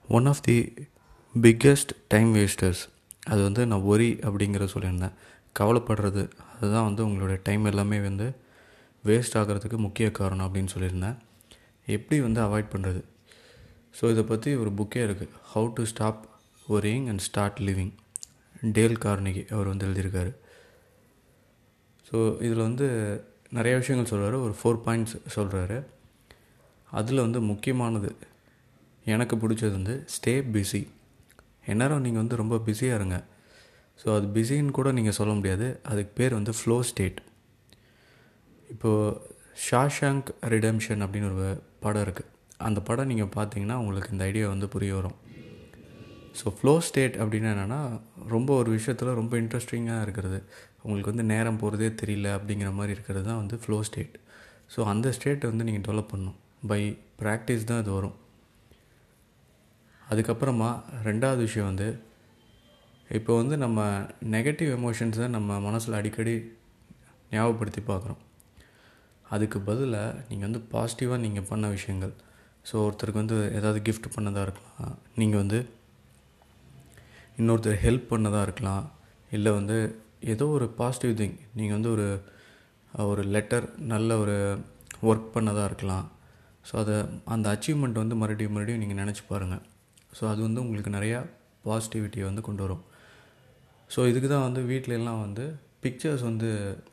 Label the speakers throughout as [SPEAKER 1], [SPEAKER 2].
[SPEAKER 1] one of the biggest time wasters அது வந்து நான் ஒரி அப்படிங்கிற சொல்லியிருந்தேன் கவலைப்படுறது அதுதான் வந்து உங்களுடைய டைம் எல்லாமே வந்து வேஸ்ட் ஆகிறதுக்கு முக்கிய காரணம் அப்படின்னு சொல்லியிருந்தேன் எப்படி வந்து அவாய்ட் பண்ணுறது ஸோ இதை பற்றி ஒரு புக்கே இருக்குது how to stop worrying and start living Dale Carnegie அவர் வந்து எழுதியிருக்காரு ஸோ இதில் வந்து நிறைய விஷயங்கள் சொல்கிறாரு ஒரு ஃபோர் பாயிண்ட்ஸ் சொல்கிறாரு அதில் வந்து முக்கியமானது எனக்கு பிடிச்சது வந்து ஸ்டே பிஸி எந்நேரம் நீங்கள் வந்து ரொம்ப பிஸியாக இருங்க ஸோ அது பிஸின்னு கூட நீங்கள் சொல்ல முடியாது அதுக்கு பேர் வந்து ஃப்ளோ ஸ்டேட் இப்போது ஷாஷாங்க் ரிடம்ஷன் அப்படின்னு ஒரு படம் இருக்குது அந்த படம் நீங்கள் பார்த்தீங்கன்னா உங்களுக்கு இந்த ஐடியா வந்து புரிய வரும் ஸோ ஃப்ளோ ஸ்டேட் அப்படின்னா என்னென்னா ரொம்ப ஒரு விஷயத்தில் ரொம்ப இன்ட்ரெஸ்டிங்காக இருக்கிறது உங்களுக்கு வந்து நேரம் போகிறதே தெரியல அப்படிங்கிற மாதிரி இருக்கிறது தான் வந்து ஃப்ளோ ஸ்டேட் ஸோ அந்த ஸ்டேட்டை வந்து நீங்கள் டெவலப் பண்ணணும் பை ப்ராக்டிஸ் தான் இது வரும் அதுக்கப்புறமா ரெண்டாவது விஷயம் வந்து இப்போ வந்து நம்ம நெகட்டிவ் எமோஷன்ஸை நம்ம மனசில் அடிக்கடி ஞாபகப்படுத்தி பார்க்குறோம் அதுக்கு பதிலாக நீங்கள் வந்து பாசிட்டிவாக நீங்கள் பண்ண விஷயங்கள் ஸோ ஒருத்தருக்கு வந்து ஏதாவது கிஃப்ட் பண்ணதாக இருக்கலாம் நீங்கள் வந்து இன்னொருத்தர் ஹெல்ப் பண்ணதாக இருக்கலாம் இல்லை வந்து ஏதோ ஒரு பாசிட்டிவ் திங் நீங்கள் வந்து ஒரு ஒரு லெட்டர் நல்ல ஒரு ஒர்க் பண்ணதாக இருக்கலாம் ஸோ அதை அந்த அச்சீவ்மெண்ட் வந்து மறுபடியும் மறுபடியும் நீங்கள் நினச்சி பாருங்கள் ஸோ அது வந்து உங்களுக்கு நிறையா பாசிட்டிவிட்டியை வந்து கொண்டு வரும் ஸோ இதுக்கு தான் வந்து வீட்டிலலாம் வந்து பிக்சர்ஸ் வந்து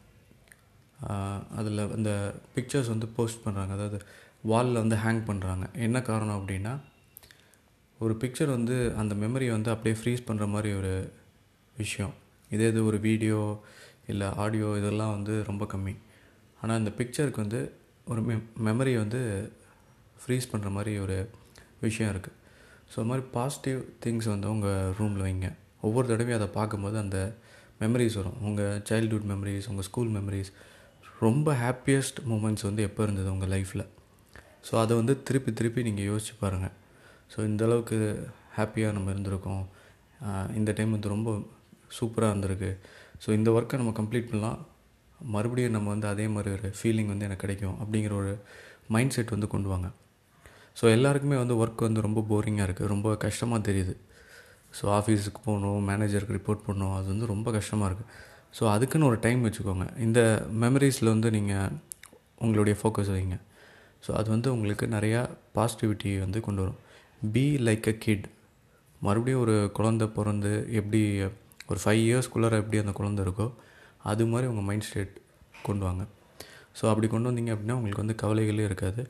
[SPEAKER 1] அதில் அந்த பிக்சர்ஸ் வந்து போஸ்ட் பண்ணுறாங்க அதாவது வாலில் வந்து ஹேங் பண்ணுறாங்க என்ன காரணம் அப்படின்னா ஒரு பிக்சர் வந்து அந்த மெமரியை வந்து அப்படியே ஃப்ரீஸ் பண்ணுற மாதிரி ஒரு விஷயம் இதே இது ஒரு வீடியோ இல்லை ஆடியோ இதெல்லாம் வந்து ரொம்ப கம்மி ஆனால் இந்த பிக்சருக்கு வந்து ஒரு மெ மெமரியை வந்து ஃப்ரீஸ் பண்ணுற மாதிரி ஒரு விஷயம் இருக்குது ஸோ அது மாதிரி பாசிட்டிவ் திங்ஸ் வந்து உங்கள் ரூமில் வைங்க ஒவ்வொரு தடவையும் அதை பார்க்கும்போது அந்த மெமரிஸ் வரும் உங்கள் சைல்ட்ஹுட் மெமரிஸ் உங்கள் ஸ்கூல் மெமரிஸ் ரொம்ப ஹாப்பியஸ்ட் மூமெண்ட்ஸ் வந்து எப்போ இருந்தது உங்கள் லைஃப்பில் ஸோ அதை வந்து திருப்பி திருப்பி நீங்கள் யோசிச்சு பாருங்கள் ஸோ இந்தளவுக்கு ஹாப்பியாக நம்ம இருந்திருக்கோம் இந்த டைம் வந்து ரொம்ப சூப்பராக இருந்திருக்கு ஸோ இந்த ஒர்க்கை நம்ம கம்ப்ளீட் பண்ணலாம் மறுபடியும் நம்ம வந்து அதே மாதிரி ஒரு ஃபீலிங் வந்து எனக்கு கிடைக்கும் அப்படிங்கிற ஒரு மைண்ட் செட் வந்து கொண்டு வாங்க ஸோ எல்லாருக்குமே வந்து ஒர்க் வந்து ரொம்ப போரிங்காக இருக்குது ரொம்ப கஷ்டமாக தெரியுது ஸோ ஆஃபீஸுக்கு போகணும் மேனேஜருக்கு ரிப்போர்ட் பண்ணணும் அது வந்து ரொம்ப கஷ்டமாக இருக்குது ஸோ அதுக்குன்னு ஒரு டைம் வச்சுக்கோங்க இந்த மெமரிஸில் வந்து நீங்கள் உங்களுடைய ஃபோக்கஸ் வைங்க ஸோ அது வந்து உங்களுக்கு நிறையா பாசிட்டிவிட்டி வந்து கொண்டு வரும் பி லைக் அ கிட் மறுபடியும் ஒரு குழந்த பிறந்து எப்படி ஒரு ஃபைவ் இயர்ஸ்க்குள்ளார எப்படி அந்த குழந்த இருக்கோ அது மாதிரி உங்கள் மைண்ட் ஸ்டேட் கொண்டு வாங்க ஸோ அப்படி கொண்டு வந்தீங்க அப்படின்னா உங்களுக்கு வந்து கவலைகளே இருக்காது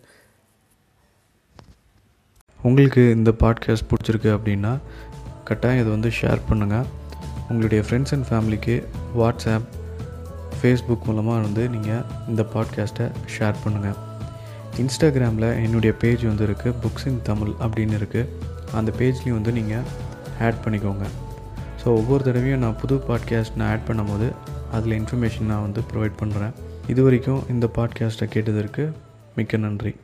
[SPEAKER 1] உங்களுக்கு இந்த பாட்காஸ்ட் பிடிச்சிருக்கு அப்படின்னா கட்டாயம் இதை வந்து ஷேர் பண்ணுங்கள் உங்களுடைய ஃப்ரெண்ட்ஸ் அண்ட் ஃபேமிலிக்கு வாட்ஸ்அப் ஃபேஸ்புக் மூலமாக வந்து நீங்கள் இந்த பாட்காஸ்ட்டை ஷேர் பண்ணுங்கள் இன்ஸ்டாகிராமில் என்னுடைய பேஜ் வந்து இருக்குது புக்ஸ் இன் தமிழ் அப்படின்னு இருக்குது அந்த பேஜ்லேயும் வந்து நீங்கள் ஆட் பண்ணிக்கோங்க ஸோ ஒவ்வொரு தடவையும் நான் புது பாட்காஸ்ட் நான் ஆட் பண்ணும்போது அதில் இன்ஃபர்மேஷன் நான் வந்து ப்ரொவைட் பண்ணுறேன் இது வரைக்கும் இந்த பாட்காஸ்ட்டை கேட்டதற்கு மிக்க நன்றி